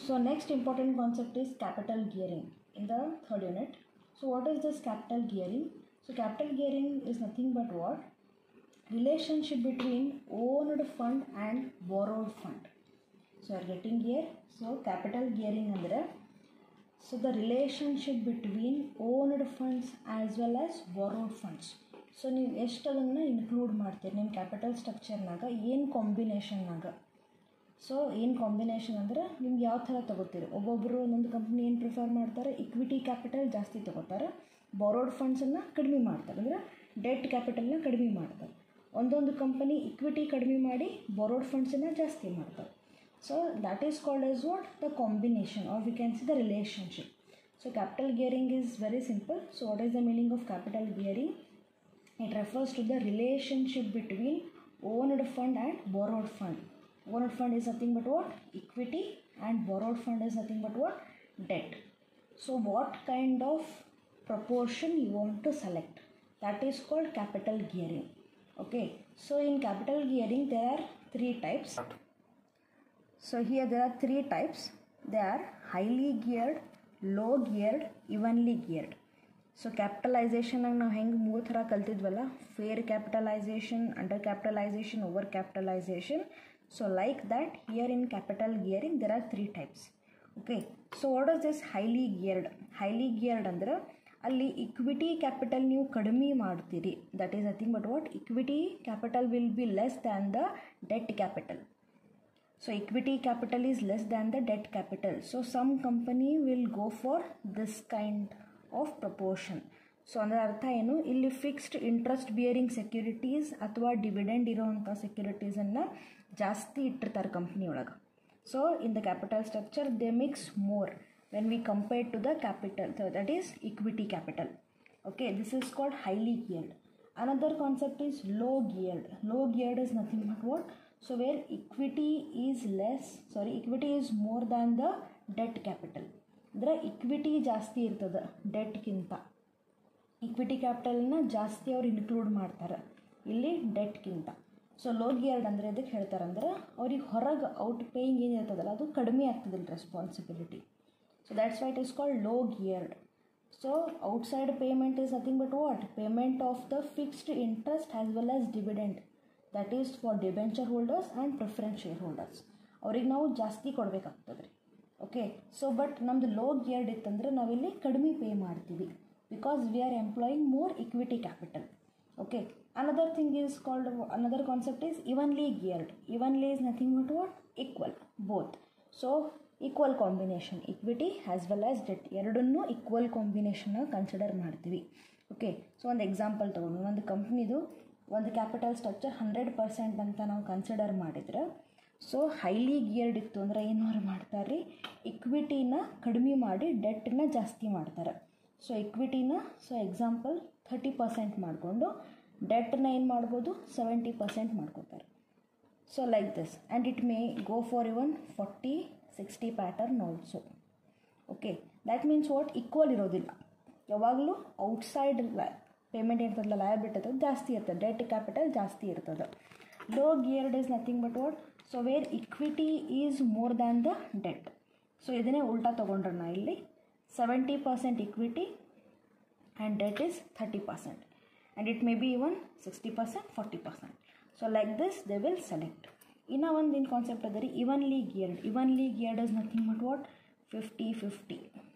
So next important concept is capital gearing in the third unit. So what is this capital gearing? So capital gearing is nothing but what? Relationship between owned fund and borrowed fund. So you are getting here. So capital gearing andre so the relationship between owned funds as well as borrowed funds. So ನೀವು ಎಷ್ಟು ಅದನ್ನು include ಮಾಡ್ತೀರಿ ನಿಮ್ಮ capital ಸ್ಟ್ರಕ್ಚರ್ನಾಗ ಏನು ಕಾಂಬಿನೇಷನ್ನಾಗ so ಏನು combination ಅಂದ್ರೆ ನಿಮ್ಗೆ ಯಾವ ಥರ ತೊಗೋತೀರಿ ಒಬ್ಬೊಬ್ಬರು ಒಂದೊಂದು ಕಂಪ್ನಿ ಏನು ಪ್ರಿಫರ್ ಮಾಡ್ತಾರೆ ಇಕ್ವಿಟಿ ಕ್ಯಾಪಿಟಲ್ ಜಾಸ್ತಿ ತೊಗೋತಾರೆ ಬಾರೋಡ್ ಫಂಡ್ಸನ್ನು ಕಡಿಮೆ ಮಾಡ್ತಾರೆ ಅಂದರೆ ಡೆಟ್ ಕ್ಯಾಪಿಟಲ್ನ ಕಡಿಮೆ ಮಾಡ್ತಾರೆ ಒಂದೊಂದು ಕಂಪನಿ ಇಕ್ವಿಟಿ ಕಡಿಮೆ ಮಾಡಿ ಬಾರೋಡ್ ಫಂಡ್ಸನ್ನು ಜಾಸ್ತಿ ಮಾಡ್ತಾರೆ so that is called as what the combination are we can see the relationship so capital gearing is very simple so what is the meaning of capital gearing it refers to the relationship between owned fund and borrowed fund owned fund is nothing but what equity and borrowed fund is nothing but what debt so what kind of proportion you want to select that is called capital gearing okay so in capital gearing there are three types so here there are three types they are highly geared low geared evenly geared so ಕ್ಯಾಪಿಟಲೈಸೇಷನಾಗ ನಾವು ಹೆಂಗೆ ಮೂರು ಥರ ಕಲ್ತಿದ್ವಲ್ಲ fair capitalisation under capitalisation over capitalisation so like that here in capital gearing there are three types okay so what is this highly geared highly geared ಅಂದ್ರೆ ಅಲ್ಲಿ equity capital ನೀವು ಕಡಿಮೆ ಮಾಡ್ತೀರಿ that is nothing but what equity capital will be less than the debt capital So equity capital is less than the debt capital. So some company will go for this kind of proportion. So ಅದರ ಅರ್ಥ ಏನು ಇಲ್ಲಿ fixed interest bearing securities ಅಥವಾ dividend ಇರೋವಂಥ ಸೆಕ್ಯೂರಿಟೀಸನ್ನು ಜಾಸ್ತಿ ಇಟ್ಟಿರ್ತಾರೆ company ಒಳಗೆ so in the capital structure they mix more when we compare to the capital that is equity capital okay this is called highly geared another concept is low geared low geared is nothing but what so where equity is less sorry equity is more than the debt capital ಅಂದರೆ equity ಜಾಸ್ತಿ ಇರ್ತದೆ ಡೆಟ್ಗಿಂತ equity ಕ್ಯಾಪಿಟಲ್ನ ಜಾಸ್ತಿ ಅವ್ರು include ಮಾಡ್ತಾರೆ ಇಲ್ಲಿ ಡೆಟ್ಗಿಂತ so low geared ಅಂದರೆ ಅದಕ್ಕೆ ಹೇಳ್ತಾರಂದ್ರೆ ಅವ್ರಿಗೆ ಹೊರಗೆ ಔಟ್ ಪೇಯಿಂಗ್ ಏನು ಇರ್ತದಲ್ಲ ಅದು ಕಡಿಮೆ ಆಗ್ತದಿಲ್ಲ responsibility so that's why it is called low geared so outside payment is nothing but what payment of the fixed interest as well as dividend that is for debenture holders and preference share holders ಅವ್ರಿಗೆ ನಾವು ಜಾಸ್ತಿ ಕೊಡಬೇಕಾಗ್ತದೆ ರೀ okay so but ನಮ್ಮದು low geared ಇತ್ತಂದ್ರೆ ನಾವಿಲ್ಲಿ ಕಡಿಮೆ pay ಮಾಡ್ತೀವಿ because we are employing more equity capital okay another thing is called another concept is ಇವನ್ಲಿ geared evenly is nothing but what equal both so equal combination equity as well as debt ಎರಡನ್ನೂ equal ಕಾಂಬಿನೇಷನ್ನ consider ಮಾಡ್ತೀವಿ okay so ಒಂದು example ತೊಗೊಂಡು ಒಂದು ಕಂಪ್ನಿದು ಒಂದು capital structure hundred percent ಅಂತ ನಾವು ಕನ್ಸಿಡರ್ ಮಾಡಿದ್ರೆ ಸೊ ಹೈಲಿ ಗಿಯರ್ಡ್ ಇತ್ತು ಅಂದರೆ ಏನಾರು ಮಾಡ್ತಾರೆ ರೀ ಇಕ್ವಿಟಿನ ಕಡಿಮೆ ಮಾಡಿ ಡೆಟ್ಟನ್ನ ಜಾಸ್ತಿ ಮಾಡ್ತಾರೆ ಸೊ ಇಕ್ವಿಟಿನ ಸೊ ಎಕ್ಸಾಂಪಲ್ ಥರ್ಟಿ ಪರ್ಸೆಂಟ್ ಮಾಡಿಕೊಂಡು ಡೆಟ್ಟನ್ನ ಏನು ಮಾಡ್ಬೋದು ಸೆವೆಂಟಿ ಪರ್ಸೆಂಟ್ ಮಾಡ್ಕೋತಾರೆ so like this and it may go for even forty sixty pattern also okay that means what equal ಇರೋದಿಲ್ಲ ಯಾವಾಗಲೂ ಔಟ್ಸೈಡ್ ಪೇಮೆಂಟ್ ಇರ್ತದಲ್ಲ ಲಯಬಿಲಿಟಿ ಇರ್ತದೆ ಜಾಸ್ತಿ ಇರ್ತದೆ ಡೆಟ್ ಕ್ಯಾಪಿಟಲ್ ಜಾಸ್ತಿ ಇರ್ತದೆ low geared is nothing but what so where equity is more than the debt so ಇದನ್ನೇ ಉಲ್ಟಾ ತೊಗೊಂಡ್ರೆ ನಾ ಇಲ್ಲಿ seventy percent equity and debt is thirty percent and it may be even sixty percent forty percent so like this they will select ಇನ್ನು ಒಂದು ಏನು concept ಅದ ರೀ evenly geared evenly geared is nothing but what fifty fifty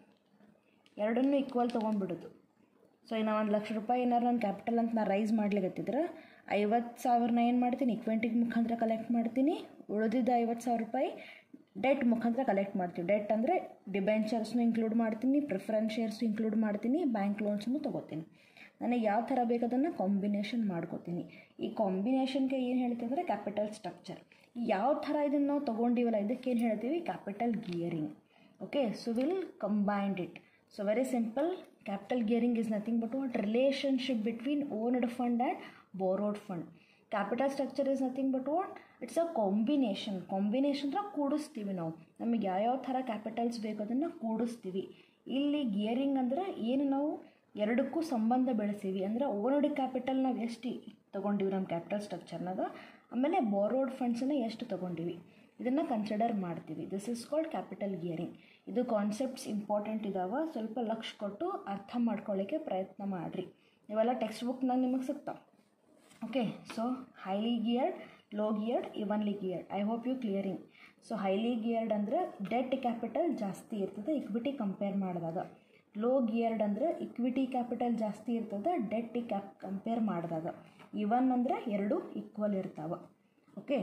ಎರಡನ್ನೂ equal ತೊಗೊಂಡ್ಬಿಡೋದು so ಈಗ ನಾನು ಒಂದು ಲಕ್ಷ ರೂಪಾಯಿ ಏನಾರು ನನ್ನ ಕ್ಯಾಪಿಟಲ್ ಅಂತ ನಾನು ರೈಸ್ ಮಾಡ್ಲಿಕ್ಕತ್ತಿದ್ರೆ ಐವತ್ತು ಸಾವಿರನ ಏನು ಮಾಡ್ತೀನಿ ಇಕ್ವಿಟಿ ಮುಖಾಂತರ ಕಲೆಕ್ಟ್ ಮಾಡ್ತೀನಿ ಉಳಿದಿದ್ದ ಐವತ್ತು ಸಾವಿರ ರೂಪಾಯಿ ಡೆಟ್ ಮುಖಾಂತರ ಕಲೆಕ್ಟ್ ಮಾಡ್ತೀವಿ ಡೆಟ್ ಅಂದರೆ ಡಿಬೆಂಚರ್ಸ್ನು ಇನ್ಕ್ಲೂಡ್ ಮಾಡ್ತೀನಿ ಪ್ರಿಫರೆನ್ಸ್ ಶೇರ್ಸು ಇನ್ಕ್ಲೂಡ್ ಮಾಡ್ತೀನಿ ಬ್ಯಾಂಕ್ ಲೋನ್ಸನ್ನು ತೊಗೋತೀನಿ ನನಗೆ ಯಾವ ಥರ ಬೇಕದನ್ನು ಕಾಂಬಿನೇಷನ್ ಮಾಡ್ಕೋತೀನಿ ಈ ಕಾಂಬಿನೇಷನ್ಗೆ ಏನು ಹೇಳ್ತೀವಿ ಅಂದರೆ ಕ್ಯಾಪಿಟಲ್ ಸ್ಟ್ರಕ್ಚರ್ ಯಾವ ಥರ ಇದನ್ನು ನಾವು ತೊಗೊಂಡಿವಲ್ಲ ಇದಕ್ಕೆ ಏನು ಹೇಳ್ತೀವಿ capital gearing okay so will combined it so very simple capital gearing is nothing but what relationship between owned fund and borrowed fund capital structure is nothing but what it's a combination combination ಅಂದ್ರೆ ಕೂಡಿಸ್ತೀವಿ ನಾವು ನಮಗೆ ಯಾವ್ಯಾವ ಥರ capitals ಬೇಕು ಅದನ್ನು ಕೂಡಿಸ್ತೀವಿ ಇಲ್ಲಿ ಗಿಯರಿಂಗ್ ಅಂದ್ರೆ ಏನು ನಾವು ಎರಡಕ್ಕೂ ಸಂಬಂಧ ಬೆಳೆಸೀವಿ ಅಂದರೆ ಓನಡ್ ಕ್ಯಾಪಿಟಲ್ ನಾವು ಎಷ್ಟು ತೊಗೊಂಡಿವಿ ನಮ್ಮ ಕ್ಯಾಪಿಟಲ್ ಸ್ಟ್ರಕ್ಚರ್ನಾಗ ಆಮೇಲೆ ಬೋರೋಡ್ ಫಂಡ್ಸನ್ನ ಎಷ್ಟು ತೊಗೊಂಡಿವಿ ಇದನ್ನು ಕನ್ಸಿಡರ್ ಮಾಡ್ತೀವಿ this is called capital gearing ಇದು ಕಾನ್ಸೆಪ್ಟ್ಸ್ ಇಂಪಾರ್ಟೆಂಟ್ ಇದಾವೆ ಸ್ವಲ್ಪ ಲಕ್ಷ ಕೊಟ್ಟು ಅರ್ಥ ಮಾಡ್ಕೊಳ್ಳೋಕ್ಕೆ ಪ್ರಯತ್ನ ಮಾಡಿರಿ ಇವೆಲ್ಲ ಟೆಕ್ಸ್ಟ್ ಬುಕ್ನಾಗ ನಿಮಗೆ ಸಿಗ್ತಾವೆ okay so highly geared low geared evenly geared I hope you clearing so highly geared ಅಂದರೆ ಡೆಟ್ ಕ್ಯಾಪಿಟಲ್ ಜಾಸ್ತಿ ಇರ್ತದೆ ಇಕ್ವಿಟಿ ಕಂಪೇರ್ ಮಾಡಿದಾಗ ಲೋ ಗಿಯರ್ಡ್ ಅಂದರೆ ಇಕ್ವಿಟಿ ಕ್ಯಾಪಿಟಲ್ ಜಾಸ್ತಿ ಇರ್ತದೆ ಡೆಟ್ ಕ್ಯಾಪ್ ಕಂಪೇರ್ ಮಾಡಿದಾಗ ಇವನ್ ಅಂದರೆ ಎರಡು ಈಕ್ವಲ್ ಇರ್ತಾವೆ okay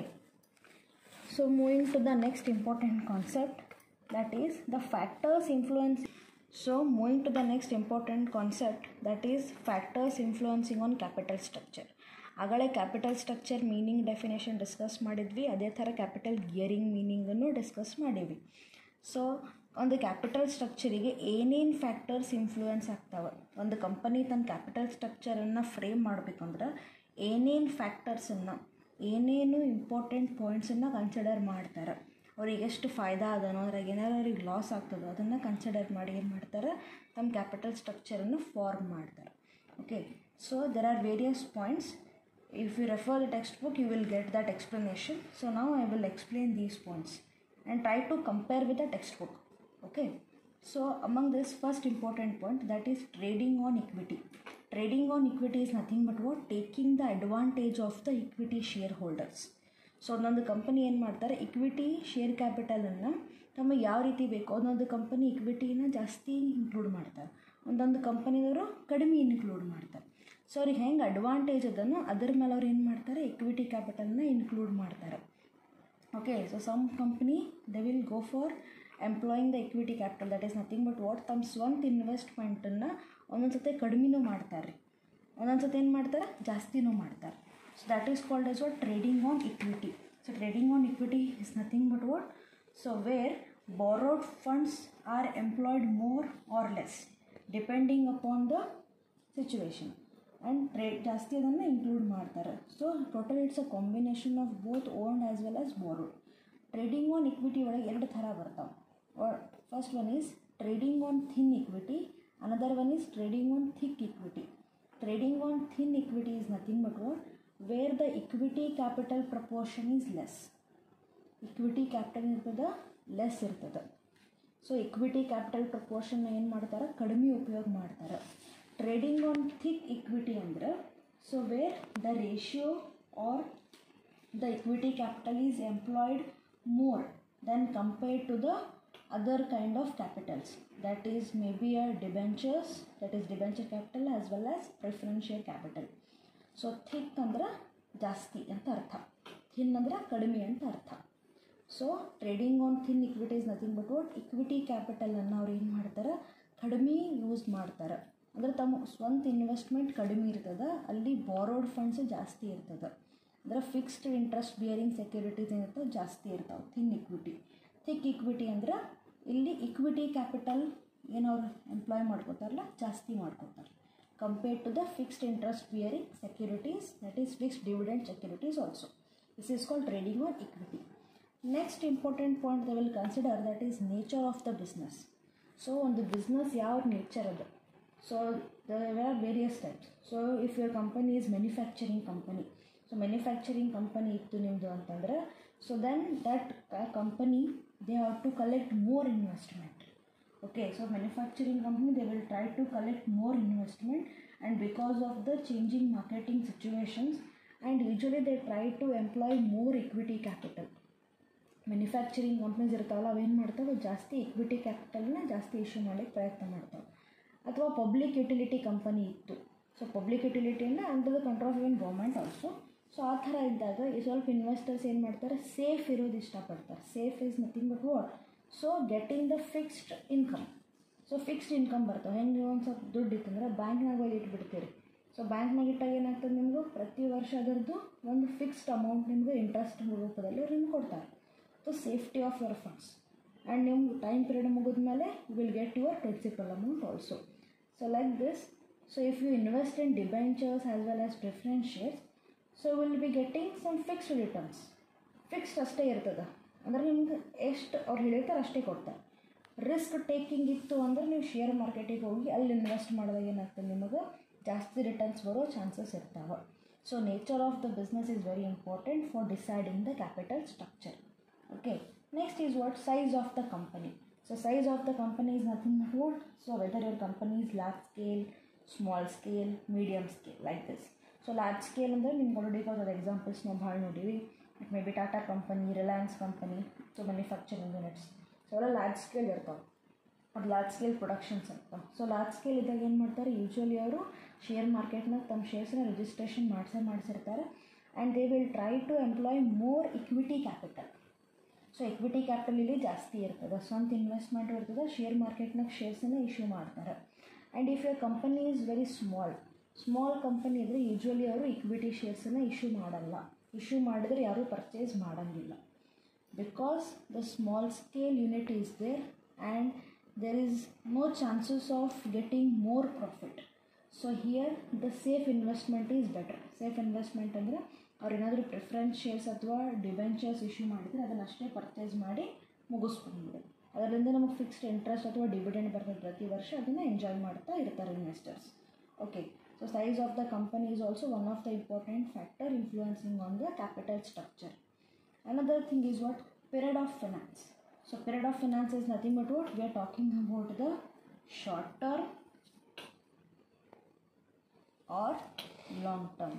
so moving to the next important concept that is the factors influence so moving to the next important concept that is factors influencing on capital structure ಆಗಲೇ capital structure meaning definition discuss ಮಾಡಿದ್ವಿ ಅದೇ ಥರ capital gearing ಮೀನಿಂಗನ್ನು discuss ಮಾಡೀವಿ so ಒಂದು capital ಸ್ಟ್ರಕ್ಚರಿಗೆ ಏನೇನು factors influence ಆಗ್ತಾವೆ ಒಂದು ಕಂಪನಿ ತನ್ನ ಕ್ಯಾಪಿಟಲ್ ಸ್ಟ್ರಕ್ಚರನ್ನು ಫ್ರೇಮ್ ಮಾಡಬೇಕಂದ್ರೆ ಏನೇನು ಫ್ಯಾಕ್ಟರ್ಸನ್ನು ಏನೇನು ಇಂಪಾರ್ಟೆಂಟ್ ಪಾಯಿಂಟ್ಸನ್ನು ಕನ್ಸಿಡರ್ ಮಾಡ್ತಾರೆ ಅವ್ರಿಗೆ ಎಷ್ಟು ಫಾಯ್ದಾ ಅದನೋ ಅದ್ರಾಗ ಏನಾರು ಅವ್ರಿಗೆ ಲಾಸ್ ಆಗ್ತದೋ ಅದನ್ನು ಕನ್ಸಿಡರ್ ಮಾಡಿ ಏನು ಮಾಡ್ತಾರೆ ತಮ್ಮ ಕ್ಯಾಪಿಟಲ್ ಸ್ಟ್ರಕ್ಚರನ್ನು ಫಾರ್ಮ್ ಮಾಡ್ತಾರೆ okay so there are various points if you refer the text book you will get that explanation so ನಾವು I will explain these points and try to compare with the text book okay so among this first important point that is trading on equity trading on equity is nothing but what taking the advantage of the equity shareholders so ಒಂದೊಂದು company ಏನು ಮಾಡ್ತಾರೆ equity share ಕ್ಯಾಪಿಟಲನ್ನು ತಮಗೆ ಯಾವ ರೀತಿ ಬೇಕೋ ಒಂದೊಂದು company ಇಕ್ವಿಟಿನ ಜಾಸ್ತಿ include ಮಾಡ್ತಾರೆ ಒಂದೊಂದು ಕಂಪನಿದವರು ಕಡಿಮೆ ಇನ್ಕ್ಲೂಡ್ ಮಾಡ್ತಾರೆ ಸೊ ಅವ್ರಿಗೆ ಹೆಂಗೆ ಅಡ್ವಾಂಟೇಜ್ ಅದನ್ನು ಅದ್ರ ಮೇಲೆ ಅವ್ರು ಏನು ಮಾಡ್ತಾರೆ ಇಕ್ವಿಟಿ ಕ್ಯಾಪಿಟಲ್ನ ಇನ್ಕ್ಲೂಡ್ ಮಾಡ್ತಾರೆ okay so some company they will go for employing the equity capital that is nothing but what ತಮ್ಮ ಸ್ವಂತ ಇನ್ವೆಸ್ಟ್ಮೆಂಟನ್ನು ಒಂದೊಂದು ಸತಿ ಕಡಿಮೆನೂ ಮಾಡ್ತಾರೆ ರೀ ಒಂದೊಂದು ಸತಿ ಏನು ಮಾಡ್ತಾರೆ ಜಾಸ್ತಿನೂ ಮಾಡ್ತಾರೆ so that is called as what trading on equity so trading on equity is nothing but what so where borrowed funds are employed more or less depending upon the situation and trade ಜಾಸ್ತಿ ಅದನ್ನು include ಮಾಡ್ತಾರೆ so total it's a combination of both owned as well as borrowed trading on equity ಒಳಗೆ ಎರಡು ಥರ ಬರ್ತಾವೆ first one is trading on thin equity another one is trading on thick equity trading on thin equity is nothing but what where the equity capital proportion is less equity capital ಇರ್ತದೆ less ಇರ್ತದೆ so equity capital proportion ಏನು ಮಾಡ್ತಾರೆ ಕಡಿಮೆ ಉಪಯೋಗ ಮಾಡ್ತಾರೆ trading on thick equity ಅಂದ್ರೆ so where the ratio are the equity capital is employed more than compared to the other kind of capitals that is maybe a debentures that is debenture capital as well as preference share capital so thick ಅಂದ್ರೆ ಜಾಸ್ತಿ ಅಂತ ಅರ್ಥ thin ಅಂದ್ರೆ ಕಡಿಮೆ ಅಂತ ಅರ್ಥ so trading on thin equity is nothing but what equity ಕ್ಯಾಪಿಟಲನ್ನು ಅವ್ರು ಏನು ಮಾಡ್ತಾರೆ ಕಡಿಮೆ ಯೂಸ್ ಮಾಡ್ತಾರೆ ಅಂದರೆ ತಮ್ಮ ಸ್ವಂತ ಇನ್ವೆಸ್ಟ್ಮೆಂಟ್ ಕಡಿಮೆ ಇರ್ತದೆ ಅಲ್ಲಿ ಬಾರೋಡ್ ಫಂಡ್ಸ್ ಜಾಸ್ತಿ ಇರ್ತದೆ ಅಂದರೆ ಫಿಕ್ಸ್ಡ್ ಇಂಟ್ರೆಸ್ಟ್ ಬಿಯರಿಂಗ್ ಸೆಕ್ಯೂರಿಟೀಸ್ ಏನಿರ್ತವೆ ಜಾಸ್ತಿ ಇರ್ತಾವೆ ಥಿನ್ ಇಕ್ವಿಟಿ ಥಿಕ್ ಇಕ್ವಿಟಿ ಅಂದ್ರೆ ಇಲ್ಲಿ ಇಕ್ವಿಟಿ ಕ್ಯಾಪಿಟಲ್ ಏನವ್ರು ಎಂಪ್ಲಾಯ್ ಮಾಡ್ಕೋತಾರಲ್ಲ ಜಾಸ್ತಿ ಮಾಡ್ಕೋತಾರೆ compared to the fixed interest bearing securities that is fixed dividend securities also this is called trading on equity next important point the will consider that is nature of the business so ಒಂದು business ಯಾವ nature ಅದು so there are various types so if your company is manufacturing company so manufacturing company ಇತ್ತು ನಿಮ್ಮದು ಅಂತಂದರೆ so then that company they have to collect more investment okay so manufacturing company they will try to collect more investment and because of the changing marketing situations and usually they try to employ more equity capital manufacturing companies ಇರ್ತಾವಲ್ಲ ಅವೇನು ಮಾಡ್ತಾವೆ ಜಾಸ್ತಿ equity ಕ್ಯಾಪಿಟಲ್ನ ಜಾಸ್ತಿ issue ಮಾಡೋಕ್ಕೆ ಪ್ರಯತ್ನ ಮಾಡ್ತಾವೆ ಅಥವಾ public utility company ಇತ್ತು ಸೊ ಪಬ್ಲಿಕ್ ಯುಟಿಲಿಟಿಯಿಂದ under the control of even government also so ಆ ಥರ ಇದ್ದಾಗ ಈ ಸ್ವಲ್ಪ ಇನ್ವೆಸ್ಟರ್ಸ್ ಏನು ಮಾಡ್ತಾರೆ ಸೇಫ್ ಇರೋದು ಇಷ್ಟಪಡ್ತಾರೆ safe is nothing but what so getting the fixed income so fixed income ಬರ್ತವೆ ಹೆಂಗೆ ಒಂದು ಸ್ವಲ್ಪ ದುಡ್ಡು ಇತ್ತಂದ್ರೆ ಬ್ಯಾಂಕ್ನಾಗ ಹೋಗಿ ಇಟ್ಬಿಡ್ತೀರಿ ಸೊ ಬ್ಯಾಂಕ್ನಾಗ ಇಟ್ಟಾಗ ಏನಾಗ್ತದೆ ನಿಮಗೂ ಪ್ರತಿ ವರ್ಷ ಅದರದ್ದು ಒಂದು ಫಿಕ್ಸ್ಡ್ ಅಮೌಂಟ್ ನಿಮಗೆ ಇಂಟ್ರೆಸ್ಟ್ ರೂಪದಲ್ಲಿ ಅವ್ರು ನಿಮ್ಗೆ ಕೊಡ್ತಾರೆ so safety of your funds and ನಿಮ್ಮ ಟೈಮ್ ಪೀರಿಯಡ್ ಮುಗಿದ್ಮೇಲೆ you will get your principal amount also so like this so if you invest in debentures as well as preference shares so will be getting some fixed returns fixed ಅಷ್ಟೇ ಇರ್ತದೆ ಅಂದರೆ ನಿಮ್ಗೆ ಎಷ್ಟು ಅವ್ರು ಹೇಳಿರ್ತಾರೆ ಅಷ್ಟೇ ಕೊಡ್ತಾರೆ ರಿಸ್ಕ್ ಟೇಕಿಂಗ್ ಇತ್ತು ಅಂದರೆ ನೀವು ಶೇರ್ ಮಾರ್ಕೆಟಿಗೆ ಹೋಗಿ ಅಲ್ಲಿ ಇನ್ವೆಸ್ಟ್ ಮಾಡಿದಾಗ ಏನಾಗ್ತದೆ ನಿಮಗೆ ಜಾಸ್ತಿ ರಿಟರ್ನ್ಸ್ ಬರೋ ಚಾನ್ಸಸ್ ಇರ್ತಾವೆ so nature of the business is very important for deciding the capital structure Okay, next is what size of the company. So, size of the company is nothing but what? So, whether your company is large scale, small scale, medium scale, like this. So large scale ಅಂದರೆ ನಿಮ್ಗೆ already ಗೊತ್ತದ examples ನಾವು ಭಾಳ ನೋಡೀವಿ it may be Tata company Reliance company so manufacturing units so ಅವೆಲ್ಲ large scale ಇರ್ತಾವೆ ಅದು large scale productions ಇರ್ತಾವೆ ಸೊ ಲಾರ್ಜ್ ಸ್ಕೇಲ್ ಇದ್ದಾಗ ಏನು ಮಾಡ್ತಾರೆ ಯೂಶ್ವಲಿ ಅವರು ಶೇರ್ ಮಾರ್ಕೆಟ್ನಾಗ ತಮ್ಮ ಶೇರ್ಸ್ನ ರಿಜಿಸ್ಟ್ರೇಷನ್ ಮಾಡಿಸೇ ಮಾಡಿಸಿರ್ತಾರೆ and they will try to employ more equity capital so equity capital ಇಲ್ಲಿ ಜಾಸ್ತಿ ಇರ್ತದೆ ಸ್ವಂತ ಇನ್ವೆಸ್ಟ್ಮೆಂಟ್ ಇರ್ತದೆ ಶೇರ್ ಮಾರ್ಕೆಟ್ನಾಗ ಶೇರ್ಸನ್ನು ಇಶ್ಯೂ ಮಾಡ್ತಾರೆ and if your company is very small small company ಇದ್ದರೆ ಯೂಶ್ವಲಿ ಅವರು ಇಕ್ವಿಟಿ ಶೇರ್ಸನ್ನು ಇಶ್ಯೂ ಮಾಡಲ್ಲ ಇಶ್ಯೂ ಮಾಡಿದರೆ ಯಾರೂ ಪರ್ಚೇಸ್ ಮಾಡೋಂಗಿಲ್ಲ because the small scale unit is there and there is no chances of getting more profit so here the safe investment is better safe investment ಅಂದರೆ ಅವ್ರು ಏನಾದರೂ ಪ್ರಿಫರೆನ್ಸ್ ಶೇರ್ಸ್ ಅಥವಾ debentures issue ಮಾಡಿದರೆ ಅದನ್ನು ಅಷ್ಟೇ ಪರ್ಚೇಸ್ ಮಾಡಿ ಮುಗಿಸ್ಕೊಂಡ್ಬಿಡು ಅದರಿಂದ ನಮಗೆ ಫಿಕ್ಸ್ಡ್ ಇಂಟ್ರೆಸ್ಟ್ ಅಥವಾ ಡಿವಿಡೆಂಡ್ ಬರ್ತದೆ ಪ್ರತಿ ವರ್ಷ ಅದನ್ನು ಎಂಜಾಯ್ ಮಾಡ್ತಾ ಇರ್ತಾರೆ investors okay so size of the company is also one of the important factor influencing on the capital structure another thing is what period of finance so period of finance is nothing but what we are talking about the short term or long term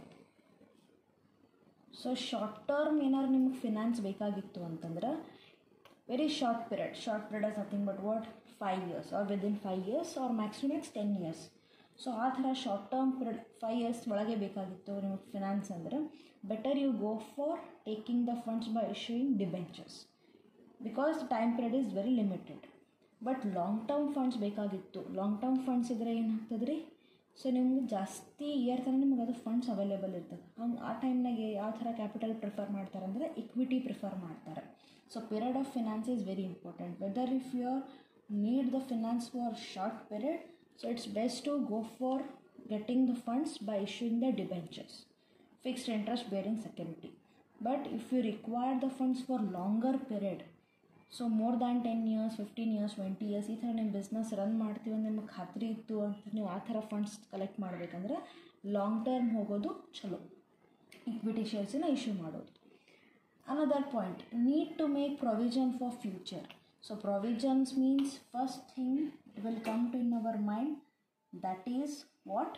so short term ಏನಾದ್ರು ನಿಮ್ಗೆ finance ಬೇಕಾಗಿತ್ತು ಅಂತಂದ್ರೆ very short period short period as nothing but what five years or within five years or maximums ten years so ಆ ಥರ short term period five years ಒಳಗೆ ಬೇಕಾಗಿತ್ತು ನಿಮಗೆ finance ಅಂದರೆ better you go for taking the funds by issuing debentures because time period is very limited but long term funds ಬೇಕಾಗಿತ್ತು long term funds ಇದ್ದರೆ ಏನಾಗ್ತದೆ ರೀ ಸೊ ನಿಮ್ಗೆ ಜಾಸ್ತಿ ಇಯರ್ ತನಕ ನಿಮ್ಗೆ ಅದು ಫಂಡ್ಸ್ ಅವೈಲೇಬಲ್ ಇರ್ತದೆ ಹಂಗೆ ಆ ಟೈಮ್ನಾಗೆ ಯಾವ ಥರ ಕ್ಯಾಪಿಟಲ್ ಪ್ರಿಫರ್ ಮಾಡ್ತಾರೆ ಅಂದರೆ ಇಕ್ವಿಟಿ ಪ್ರಿಫರ್ ಮಾಡ್ತಾರೆ so period of finance is very important whether if you are need the finance for short period so it's best to go for getting the funds by issuing the debentures fixed interest bearing security but if you require the funds for longer period so more than ten years fifteen years twenty years ಈ ಥರ ನಿಮ್ಮ business run ಮಾಡ್ತೀವಿ ಅಂತ ನಿಮಗೆ ಖಾತ್ರಿ ಇತ್ತು ಅಂತ ನೀವು ಆ ಥರ ಫಂಡ್ಸ್ ಕಲೆಕ್ಟ್ ಮಾಡಬೇಕಂದ್ರೆ ಲಾಂಗ್ ಟರ್ಮ್ ಹೋಗೋದು ಚಲೋ ಇಕ್ವಿಟಿ ಶೇರ್ಸನ್ನ ಇಶ್ಯೂ ಮಾಡೋದು another point need to make provision for future so provisions means first thing will come to in our mind that is what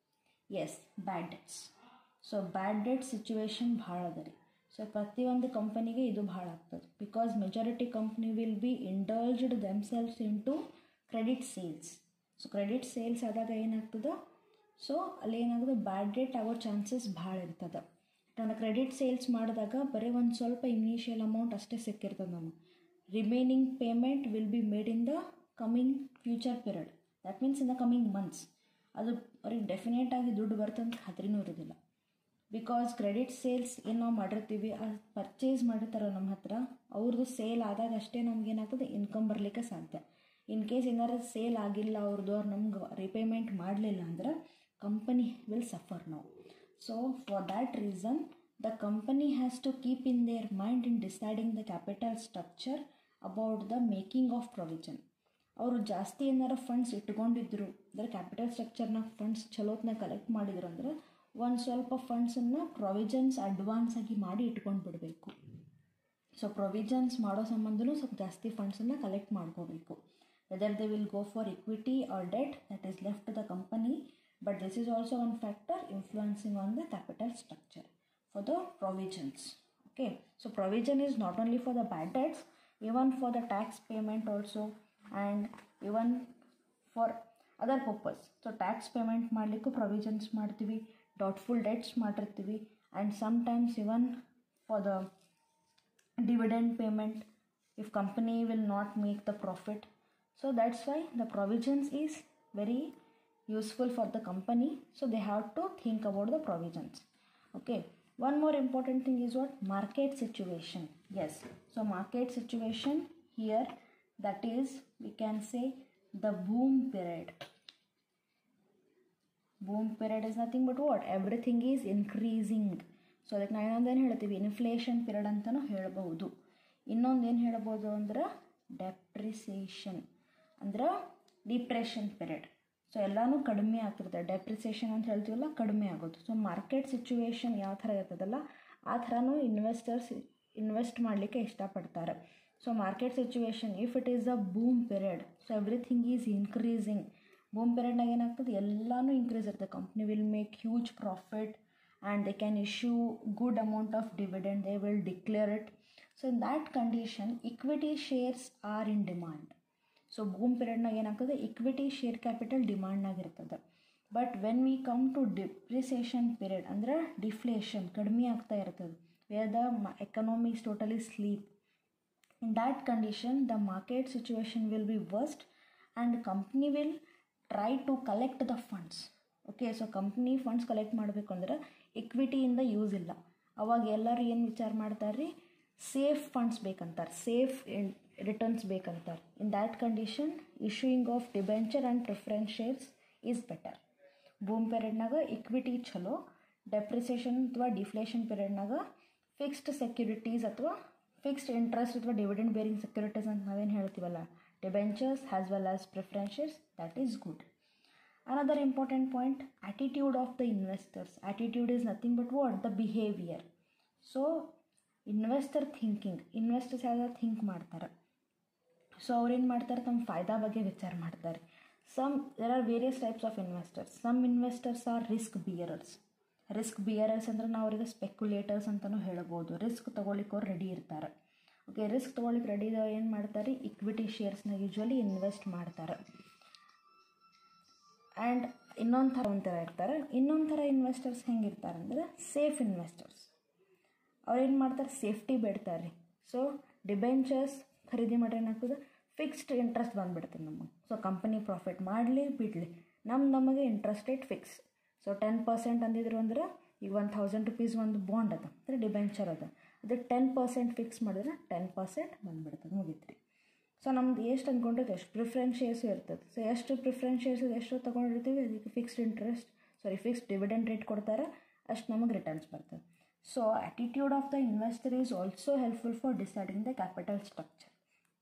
is bad debts so bad debt situation ಭಾಳ ಅದ ರೀ so ಪ್ರತಿಯೊಂದು ಕಂಪನಿಗೆ ಇದು ಭಾಳ ಆಗ್ತದೆ because majority company will be indulged themselves in to credit sales so credit sales ಆದಾಗ ಏನಾಗ್ತದೆ ಸೊ ಅಲ್ಲಿ ಏನಾಗ್ತದೆ ಬ್ಯಾಡ್ ಡೆಟ್ ಆಗೋ ಚಾನ್ಸಸ್ ಭಾಳ ಇರ್ತದೆ ನಾನು ಕ್ರೆಡಿಟ್ ಸೇಲ್ಸ್ ಮಾಡಿದಾಗ ಬರೀ ಒಂದು ಸ್ವಲ್ಪ ಇನಿಷಿಯಲ್ ಅಮೌಂಟ್ ಅಷ್ಟೇ ಸಿಕ್ಕಿರ್ತದೆ ನಮಗೆ remaining payment will be made in the coming future period that means in the coming months ಅದು ಅವ್ರಿಗೆ ಡೆಫಿನೆಟ್ ಆಗಿ ದುಡ್ಡು ಬರ್ತಂತ ಖಾತ್ರಿನೂ ಇರೋದಿಲ್ಲ ಬಿಕಾಸ್ ಕ್ರೆಡಿಟ್ ಸೇಲ್ಸ್ ಏನು ನಾವು ಮಾಡಿರ್ತೀವಿ ಅದು ಪರ್ಚೇಸ್ ಮಾಡಿರ್ತಾರ ನಮ್ಮ ಹತ್ರ ಅವ್ರದ್ದು ಸೇಲ್ ಆದಾಗ ಅಷ್ಟೇ ನಮ್ಗೆ ಏನಾಗ್ತದೆ ಇನ್ಕಮ್ ಬರಲಿಕ್ಕೆ ಸಾಧ್ಯ ಇನ್ ಕೇಸ್ ಏನಾರು ಸೇಲ್ ಆಗಿಲ್ಲ ಅವ್ರದ್ದು ಅವ್ರು ನಮ್ಗೆ ರಿಪೇಮೆಂಟ್ ಮಾಡಲಿಲ್ಲ ಅಂದ್ರೆ ಕಂಪನಿ ವಿಲ್ ಸಫರ್ ನಾವು so for that reason the company has to keep in their mind in deciding the capital structure about the making of provision ಅವರು ಜಾಸ್ತಿ ಏನಾರು ಫಂಡ್ಸ್ ಇಟ್ಕೊಂಡಿದ್ರು ಅಂದರೆ ಕ್ಯಾಪಿಟಲ್ ಸ್ಟ್ರಕ್ಚರ್ನಾಗ ಫಂಡ್ಸ್ ಚಲೋತ್ನ ಕಲೆಕ್ಟ್ ಮಾಡಿದ್ರು ಅಂದ್ರೆ ಒಂದು ಸ್ವಲ್ಪ ಫಂಡ್ಸನ್ನು ಪ್ರೊವಿಜನ್ಸ್ ಅಡ್ವಾನ್ಸ್ ಆಗಿ ಮಾಡಿ ಇಟ್ಕೊಂಡು ಬಿಡಬೇಕು ಸೊ ಪ್ರೊವಿಜನ್ಸ್ ಮಾಡೋ ಸಂಬಂಧನೂ ಸ್ವಲ್ಪ ಜಾಸ್ತಿ ಫಂಡ್ಸನ್ನು ಕಲೆಕ್ಟ್ ಮಾಡ್ಕೋಬೇಕು whether they will go for equity or debt that is left to the company but this is also one factor influencing on the capital structure for the provisions okay so provision is not only for the bad debts even for the tax payment also and even for other purpose so tax payment ಮಾಡಲಿಕ್ಕೂ provisions ಮಾಡ್ತೀವಿ doubtful debts ಮಾಡಿರ್ತೀವಿ and sometimes even for the dividend payment if company will not make the profit so that's why the provisions is very useful for the company so they have to think about the provisions okay one more important thing is what market situation yes so market situation here that is we can say the boom period boom period is nothing but what everything is increasing so ಅದಕ್ಕೆ ನಾವು ಇನ್ನೊಂದೇನು ಹೇಳ್ತೀವಿ inflation period ಅಂತಲೂ ಹೇಳ್ಬೋದು ಇನ್ನೊಂದು ಏನು ಹೇಳ್ಬೋದು ಅಂದ್ರೆ ಡೆಪ್ರಿಸಿಯೇಷನ್ ಅಂದ್ರೆ ಡಿಪ್ರೆಷನ್ ಪೀರಿಯಡ್ ಸೊ ಎಲ್ಲನೂ ಕಡಿಮೆ ಆಗ್ತಿರುತ್ತೆ ಡೆಪ್ರಿಸಿಯೇಷನ್ ಅಂತ ಹೇಳ್ತೀವಲ್ಲ ಕಡಿಮೆ ಆಗೋದು ಸೊ ಮಾರ್ಕೆಟ್ ಸಿಚುವೇಶನ್ ಯಾವ ಥರ ಇರ್ತದಲ್ಲ ಆ ಥರನೂ ಇನ್ವೆಸ್ಟರ್ಸ್ ಇನ್ವೆಸ್ಟ್ ಮಾಡಲಿಕ್ಕೆ ಇಷ್ಟಪಡ್ತಾರೆ so market situation if it is a boom period so everything is increasing boom ಪೀರಿಯಡ್ನಾಗ ಏನಾಗ್ತದೆ ಎಲ್ಲನೂ ಇನ್ಕ್ರೀಸ್ ಇರ್ತದೆ company will make huge profit and they can issue good amount of dividend they will declare it so in that condition equity shares are in demand so boom ಪೀರಿಯಡ್ನಾಗ ಏನಾಗ್ತದೆ equity share capital ಡಿಮಾಂಡ್ನಾಗ ಇರ್ತದೆ but when we come to depreciation period ಅಂದ್ರೆ deflation ಕಡಿಮೆ ಆಗ್ತಾ ಇರ್ತದೆ wear the economics totally sleep in that condition the market situation will be worst and company will try to collect the funds okay so company funds collect ಮಾಡಬೇಕು ಅಂದ್ರೆ ಇಕ್ವಿಟಿಯಿಂದ use ಇಲ್ಲ ಅವಾಗ ಎಲ್ಲರೂ ಏನು ವಿಚಾರ ಮಾಡ್ತಾರೆ ರೀ ಸೇಫ್ ಫಂಡ್ಸ್ ಬೇಕಂತಾರೆ ಸೇಫ್ ರಿಟರ್ನ್ಸ್ ಬೇಕಂತಾರೆ in that condition issuing of debenture and preference shares is better boom ಪೀರಿಯಡ್ನಾಗ ಇಕ್ವಿಟಿ ಚಲೋ ಡೆಪ್ರಿಸಿಯೇಷನ್ ಅಥವಾ ಡಿಫ್ಲೇಷನ್ ಪೀರಿಯಡ್ನಾಗ ಫಿಕ್ಸ್ಡ್ ಸೆಕ್ಯೂರಿಟೀಸ್ ಅಥವಾ ಫಿಕ್ಸ್ಡ್ ಇಂಟ್ರೆಸ್ಟ್ ಅಥವಾ ಡಿವಿಡೆಂಡ್ ಬೇರಿಂಗ್ ಸೆಕ್ಯೂರಿಟೀಸ್ ಅಂತ ನಾವೇನು ಹೇಳ್ತೀವಲ್ಲ debentures as well as preference shares that is good another important point attitude of the investors attitude is nothing but what the behaviour so investor thinking investors ಯಾವ್ದಾರು think ಮಾಡ್ತಾರೆ ಸೊ ಅವ್ರೇನು ಮಾಡ್ತಾರೆ ತಮ್ಮ ಫಾಯ್ದಾ ಬಗ್ಗೆ ವಿಚಾರ ಮಾಡ್ತಾರೆ some there are various types of investors some investors are risk bearers risk bearers ಅಂದ್ರೆ ನಾವು ಅವರಿಗೆ ಸ್ಪೆಕ್ಯುಲೇಟರ್ಸ್ ಅಂತಲೂ ಹೇಳ್ಬೋದು ರಿಸ್ಕ್ ತೊಗೊಳಿಕ್ಕೆ ಅವ್ರು ರೆಡಿ ಇರ್ತಾರೆ ಓಕೆ ರಿಸ್ಕ್ ತೊಗೊಳಿಕ್ಕೆ ರೆಡಿ ಇದ್ದವ್ರು ಏನು ಮಾಡ್ತಾರೆ ಇಕ್ವಿಟಿ ಶೇರ್ಸ್ನ ಯೂಶ್ವಲಿ ಇನ್ವೆಸ್ಟ್ ಮಾಡ್ತಾರೆ ಆ್ಯಂಡ್ ಇನ್ನೊಂದು ಥರ ಒಂಥರ ಇರ್ತಾರೆ ಇನ್ನೊಂದು ಥರ ಇನ್ವೆಸ್ಟರ್ಸ್ ಹೆಂಗಿರ್ತಾರೆ ಅಂದರೆ ಸೇಫ್ ಇನ್ವೆಸ್ಟರ್ಸ್ ಅವ್ರು ಏನು ಮಾಡ್ತಾರೆ ಸೇಫ್ಟಿ ಬೇಡ್ತಾರೆ ರೀ ಸೊ ಡಿಬೆಂಚರ್ಸ್ ಖರೀದಿ ಮಾಡ್ರೆ ಏನಾಗ್ತದೆ ಫಿಕ್ಸ್ಡ್ ಇಂಟ್ರೆಸ್ಟ್ ಬಂದುಬಿಡ್ತದೆ ನಮಗೆ ಸೊ ಕಂಪನಿ ಪ್ರಾಫಿಟ್ ಮಾಡಲಿ ಬಿಡಲಿ ನಮ್ಮ ನಮಗೆ interest rate fix so ten percent ಅಂದಿದ್ರು ಅಂದ್ರೆ ಈಗ ಒಂದು ಥೌಸಂಡ್ ರುಪೀಸ್ ಒಂದು ಬಾಂಡ್ ಅದ ಅಂದರೆ ಡಿಬೆಂಚರ್ ಅದ ಅದಕ್ಕೆ ಟೆನ್ ಪರ್ಸೆಂಟ್ ಫಿಕ್ಸ್ ಮಾಡಿದ್ರೆ ಟೆನ್ ಪರ್ಸೆಂಟ್ ಬಂದುಬಿಡ್ತದೆ ಮುಗೀತು ರೀ ಸೊ ನಮ್ದು ಎಷ್ಟು ಅಂದ್ಕೊಂಡಿದ್ದು ಎಷ್ಟು ಪ್ರಿಫರೆನ್ಸ್ ಶೇರ್ಸು ಇರ್ತದೆ ಸೊ ಎಷ್ಟು ಪ್ರಿಫರೆನ್ಸ್ ಶೇರ್ಸ್ ಎಷ್ಟು ತೊಗೊಂಡಿರ್ತೀವಿ ಅದಕ್ಕೆ fixed interest sorry fixed dividend rate ಕೊಡ್ತಾರೆ ಅಷ್ಟು ನಮಗೆ ರಿಟರ್ನ್ಸ್ ಬರ್ತದೆ so attitude of the investor is also helpful for deciding the capital structure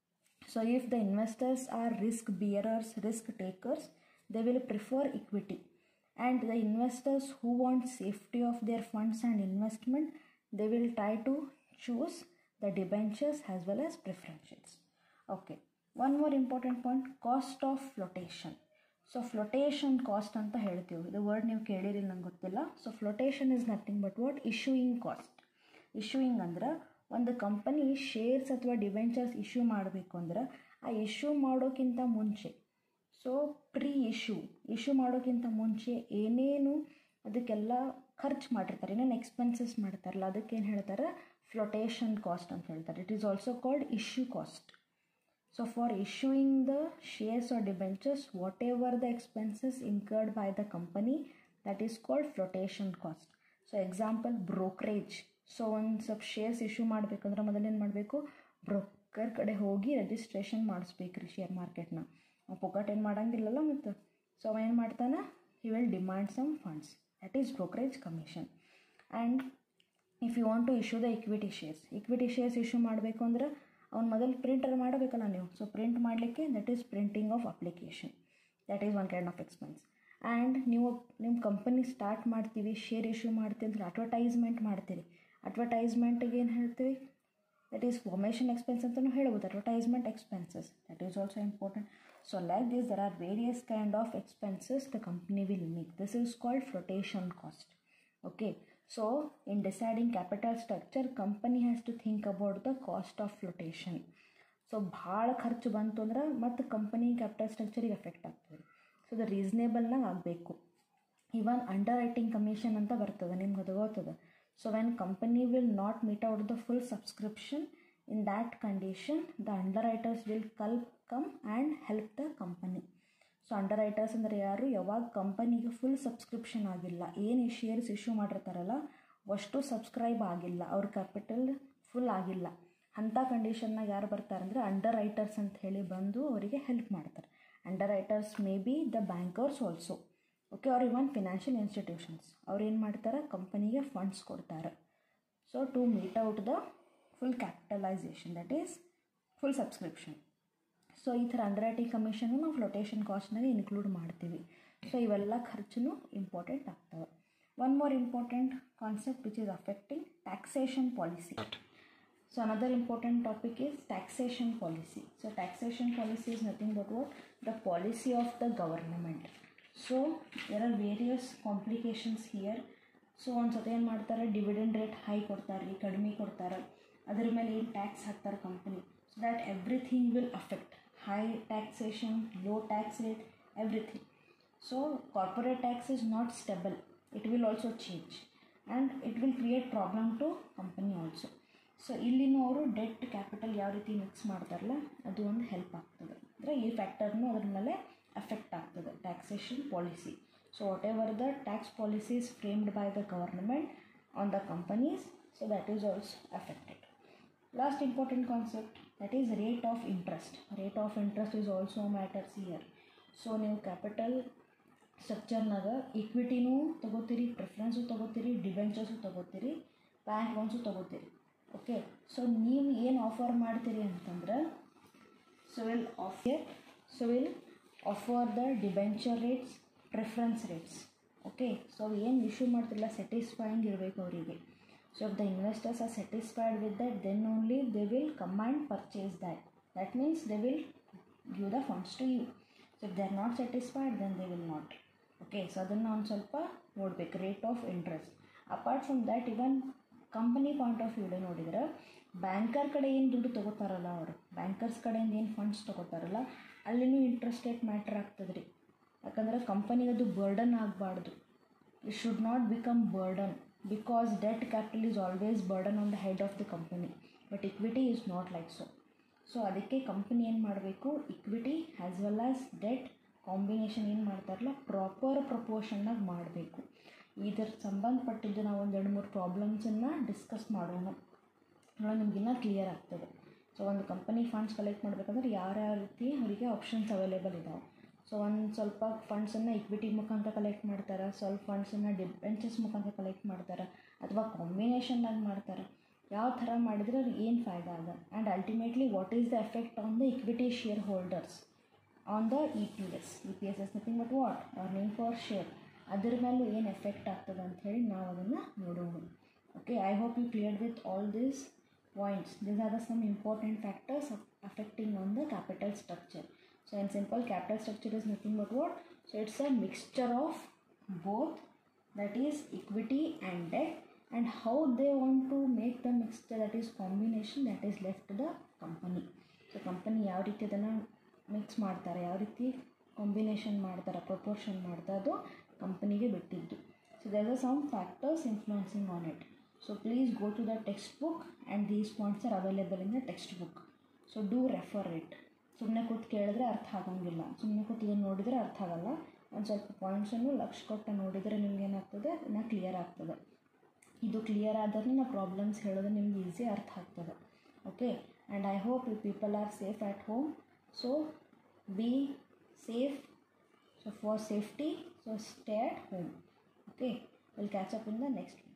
so if the investors are risk bearers risk takers they will prefer equity and the investors who want safety of their funds and investment they will try to choose the debentures as well as preferences okay one more important point cost of flotation so flotation cost ಅಂತ ಹೇಳ್ತೀವಿ ಇದು word ನೀವು ಕೇಳಿರಿ ನಂಗೆ ಗೊತ್ತಿಲ್ಲ so flotation is nothing but what issuing cost issuing ಅಂದ್ರೆ ಒಂದು company shares ಅಥವಾ ಡಿವೆಂಚರ್ಸ್ ಇಶ್ಯೂ ಮಾಡಬೇಕು ಅಂದ್ರೆ ಆ ಇಶ್ಯೂ ಮಾಡೋಕ್ಕಿಂತ ಮುಂಚೆ ಸೊ ಪ್ರೀ ಇಶ್ಯೂ ಇಶ್ಯೂ ಮಾಡೋಕ್ಕಿಂತ ಮುಂಚೆ ಏನೇನು ಅದಕ್ಕೆಲ್ಲ ಖರ್ಚು ಮಾಡಿರ್ತಾರೆ ಏನೇನು ಎಕ್ಸ್ಪೆನ್ಸಸ್ ಮಾಡ್ತಾರಲ್ಲ ಅದಕ್ಕೆ ಏನು ಹೇಳ್ತಾರೆ ಫ್ಲೊಟೇಷನ್ ಕಾಸ್ಟ್ ಅಂತ ಹೇಳ್ತಾರೆ it is also called issue cost so for issuing the shares or debentures what ever the expenses incurred by the company that is called flotation cost so example brokerage so ಒಂದು ಸ್ವಲ್ಪ shares issue ಮಾಡಬೇಕಂದ್ರೆ ಮೊದಲೇನು ಮಾಡಬೇಕು broker ಕಡೆ ಹೋಗಿ registration ಮಾಡಿಸ್ಬೇಕು ರೀ share ಮಾರ್ಕೆಟ್ನ ಪೊಕಟ್ ಏನು ಮಾಡೋಂಗಿಲ್ಲಲ್ಲ ಮತ್ತು ಸೊ ಅವ ಏನು ಮಾಡ್ತಾನೆ he will demand some funds that is brokerage commission and if you want to issue the equity shares equity shares issue ಮಾಡಬೇಕು ಅಂದ್ರೆ ಅವ್ನು ಮೊದಲು ಪ್ರಿಂಟರ್ ಮಾಡಬೇಕಲ್ಲ ನೀವು ಸೊ ಪ್ರಿಂಟ್ ಮಾಡಲಿಕ್ಕೆ that is printing of application that is one kind of expense and ನೀವು ನಿಮ್ಮ company start ಮಾಡ್ತೀವಿ ಶೇರ್ ಇಶ್ಯೂ ಮಾಡ್ತೀವಿ ಅಂದ್ರೆ ಅಡ್ವರ್ಟೈಸ್ಮೆಂಟ್ ಮಾಡ್ತೀರಿ ಅಡ್ವರ್ಟೈಸ್ಮೆಂಟಿಗೆ ಏನು ಹೇಳ್ತೀವಿ ದಟ್ ಈಸ್ ಫಾರ್ಮೇಷನ್ ಎಕ್ಸ್ಪೆನ್ಸ್ ಅಂತಲೂ ಹೇಳ್ಬೋದು advertisement expenses that is also important so like this there are various kind of expenses the company will make this is called flotation cost okay so in deciding capital structure company has to think about the cost of flotation so ಭಾಳ ಖರ್ಚು ಬಂತು ಅಂದ್ರೆ ಮತ್ತು company capital ಸ್ಟ್ರಕ್ಚರಿಗೆ effect ಆಗ್ತದೆ ಸೊ ಅದು ರೀಸ್ನೇಬಲ್ನಾಗ ಆಗಬೇಕು ಇವನ್ ಅಂಡರ್ ರೈಟಿಂಗ್ ಕಮಿಷನ್ ಅಂತ ಬರ್ತದೆ ನಿಮ್ಗೆ ಅದು ಗೊತ್ತದ so when company will not meet out the full subscription in that condition the underwriters will call come and help the company so underwriters ಅಂದರೆ ಯಾರು ಯಾವಾಗ ಕಂಪನಿಗೆ ಫುಲ್ ಸಬ್ಸ್ಕ್ರಿಪ್ಷನ್ ಆಗಿಲ್ಲ ಏನು ಈ ಶೇರ್ಸ್ ಇಶ್ಯೂ ಮಾಡಿರ್ತಾರಲ್ಲ ಅಷ್ಟು ಸಬ್ಸ್ಕ್ರೈಬ್ ಆಗಿಲ್ಲ ಅವ್ರ ಕ್ಯಾಪಿಟಲ್ ಫುಲ್ ಆಗಿಲ್ಲ ಅಂಥ ಕಂಡೀಷನ್ನಾಗ ಯಾರು ಬರ್ತಾರೆ ಅಂದರೆ ಅಂಡರ್ ರೈಟರ್ಸ್ ಅಂತ ಹೇಳಿ ಬಂದು ಅವರಿಗೆ ಹೆಲ್ಪ್ ಮಾಡ್ತಾರೆ underwriters may be the bankers also okay ಅವ್ರ ಇವನ್ ಫಿನಾನ್ಷಿಯಲ್ ಇನ್ಸ್ಟಿಟ್ಯೂಷನ್ಸ್ ಅವ್ರು ಏನು ಮಾಡ್ತಾರೆ ಕಂಪನಿಗೆ ಫಂಡ್ಸ್ ಕೊಡ್ತಾರೆ so to meet out the full capitalisation that is full subscription so ಈ ಥರ ಅಂಡರ್ ರೈಟಿಂಗ್ ಕಮಿಷನ್ನು ನಾವು ಫ್ಲೊಟೇಷನ್ ಕಾಸ್ಟ್ನಾಗ ಇನ್ಕ್ಲೂಡ್ ಮಾಡ್ತೀವಿ ಸೊ ಇವೆಲ್ಲ ಖರ್ಚು ಇಂಪಾರ್ಟೆಂಟ್ ಆಗ್ತವೆ one more important concept which is affecting taxation policy So another important topic is taxation policy. So taxation policy is nothing but what the policy of the government. So there are various complications here. So ಒಂದು ಸತಿ ಏನು ಮಾಡ್ತಾರೆ dividend rate high ಕೊಡ್ತಾರೆ ರೀ ಕಡಿಮೆ ಕೊಡ್ತಾರೆ ಅದ್ರ ಮೇಲೆ ಏನು ಟ್ಯಾಕ್ಸ್ ಹಾಕ್ತಾರೆ company so that everything will affect high taxation low tax rate everything so corporate tax is not stable it will also change and it will create problem to company also so ಇಲ್ಲಿನೂ ಅವರು debt capital ಯಾವ ರೀತಿ mix ಮಾಡ್ತಾರಲ್ಲ ಅದು ಒಂದು help ಆಗ್ತದೆ ಅಂದರೆ ಈ ಫ್ಯಾಕ್ಟರ್ನು ಅದ್ರ ಮೇಲೆ ಅಫೆಕ್ಟ್ ಆಗ್ತದೆ taxation policy so what ever the tax policy is framed by the government on the companies so that is also affected last important concept that is rate of interest rate of interest is also matters year so ನೀವು capital ಸ್ಟ್ರಕ್ಚರ್ನಾಗ ಈಕ್ವಿಟಿನೂ ತೊಗೋತೀರಿ preference ತೊಗೋತೀರಿ debentures ತೊಗೋತೀರಿ bank loans ತೊಗೋತೀರಿ okay so ನೀವು ಏನು offer ಮಾಡ್ತೀರಿ ಅಂತಂದ್ರೆ so will offer so will offer the debenture rates preference rates okay so ಏನು ಇಶ್ಯೂ ಮಾಡ್ತಿಲ್ಲ ಸ್ಯಾಟಿಸ್ಫೈಯಿಂಗ್ ಇರಬೇಕು ಅವರಿಗೆ so if the investors are satisfied with that then only they will come and purchase that that means they will give the funds to you so if they are not satisfied then they will not okay so ಅದನ್ನು ಒಂದು ಸ್ವಲ್ಪ ನೋಡ್ಬೇಕು rate of interest apart from that even company point of ವ್ಯೂಡೆ ನೋಡಿದ್ರೆ banker ಕಡೆ ಏನು ದುಡ್ಡು ತೊಗೋತಾರಲ್ಲ ಅವರು ಬ್ಯಾಂಕರ್ಸ್ ಕಡೆಯಿಂದ ಏನು ಫಂಡ್ಸ್ ತೊಗೋತಾರಲ್ಲ ಅಲ್ಲಿನೂ ಇಂಟ್ರೆಸ್ಟ್ ರೇಟ್ ಮ್ಯಾಟ್ರ್ ಆಗ್ತದೆ ರೀ ಯಾಕಂದ್ರೆ ಕಂಪನಿಗೆ ಅದು ಬರ್ಡನ್ ಆಗಬಾರ್ದು it should not become burden because debt capital is always burden on the head of the company but equity is not like so so ಅದಕ್ಕೆ ಕಂಪನಿ ಏನು ಮಾಡಬೇಕು equity as well as debt combination ಏನು ಮಾಡ್ತಾರಲ್ಲ proper ಪ್ರಪೋರ್ಷನ್ನಾಗಿ ಮಾಡಬೇಕು ಇದ್ರ ಸಂಬಂಧಪಟ್ಟಿದ್ದು ನಾವು ಒಂದು ಎರಡು ಮೂರು ಪ್ರಾಬ್ಲಮ್ಸನ್ನು ಡಿಸ್ಕಸ್ ಮಾಡೋಣ ನೋಡಿ ನಿಮಗಿನ್ನ ಕ್ಲಿಯರ್ ಆಗ್ತದೆ ಸೊ ಒಂದು ಕಂಪನಿ ಫಂಡ್ಸ್ ಕಲೆಕ್ಟ್ ಮಾಡಬೇಕಂದ್ರೆ ಯಾರ್ಯಾವ ರೀತಿ ಅವರಿಗೆ ಆಪ್ಷನ್ಸ್ ಅವೈಲೇಬಲ್ ಇದ್ದಾವೆ ಸೊ ಒಂದು ಸ್ವಲ್ಪ ಫಂಡ್ಸನ್ನು ಇಕ್ವಿಟಿ ಮುಖಾಂತರ ಕಲೆಕ್ಟ್ ಮಾಡ್ತಾರೆ ಸ್ವಲ್ಪ ಫಂಡ್ಸನ್ನು ಡಿಬೆಂಚರ್ಸ್ ಮುಖಾಂತರ ಕಲೆಕ್ಟ್ ಮಾಡ್ತಾರೆ ಅಥವಾ ಕಾಂಬಿನೇಷನ್ನಾಗಿ ಮಾಡ್ತಾರೆ ಯಾವ ಥರ ಮಾಡಿದ್ರೆ ಅವ್ರಿಗೆ ಏನು ಫಾಯ್ದಾ ಅದ and ultimately what is the effect on the equity shareholders on the E P S E P S S nothing but what earning for share ಅದ್ರ ಮೇಲೂ ಏನು ಎಫೆಕ್ಟ್ ಆಗ್ತದೆ ಅಂತ ಹೇಳಿ ನಾವು ಅದನ್ನು ನೋಡೋಣ okay I hope you clear with all these points these are the some important factors affecting on the capital structure so in simple capital structure is nothing but what so it's a mixture of both that is equity and debt and how they want to make the mixture that is combination that is left to the company so company ಯಾವ ರೀತಿ ಅದನ್ನು mix ಮಾಡ್ತಾರೆ ಯಾವ ರೀತಿ combination ಮಾಡ್ತಾರೆ proportion ಮಾಡ್ತಾರೆ ಅದು ಕಂಪನಿಗೆ ಬಿಟ್ಟಿದ್ದು so there are some factors influencing on it so please go to the text book and these points are available in the text book so do refer it ಸುಮ್ಮನೆ ಕೂತು ಕೇಳಿದ್ರೆ ಅರ್ಥ ಆಗಂಗಿಲ್ಲ ಸುಮ್ಮನೆ ಕೂತು ಇದನ್ನು ನೋಡಿದರೆ ಅರ್ಥ ಆಗಲ್ಲ ಒಂದು ಸ್ವಲ್ಪ ಪಾಯಿಂಟ್ಸನ್ನು ಲಕ್ಷ ಕೊಟ್ಟು ನೋಡಿದರೆ ನಿಮ್ಗೆ ಏನಾಗ್ತದೆ ಇನ್ನು ಕ್ಲಿಯರ್ ಆಗ್ತದೆ ಇದು ಕ್ಲಿಯರ್ ಆದ್ರೆ ನಾ ಪ್ರಾಬ್ಲಮ್ಸ್ ಹೇಳೋದು ನಿಮ್ಗೆ ಈಸಿ ಅರ್ಥ ಆಗ್ತದೆ okay and I hope you people are safe at home so be safe so for safety so stay at home okay will catch up in the next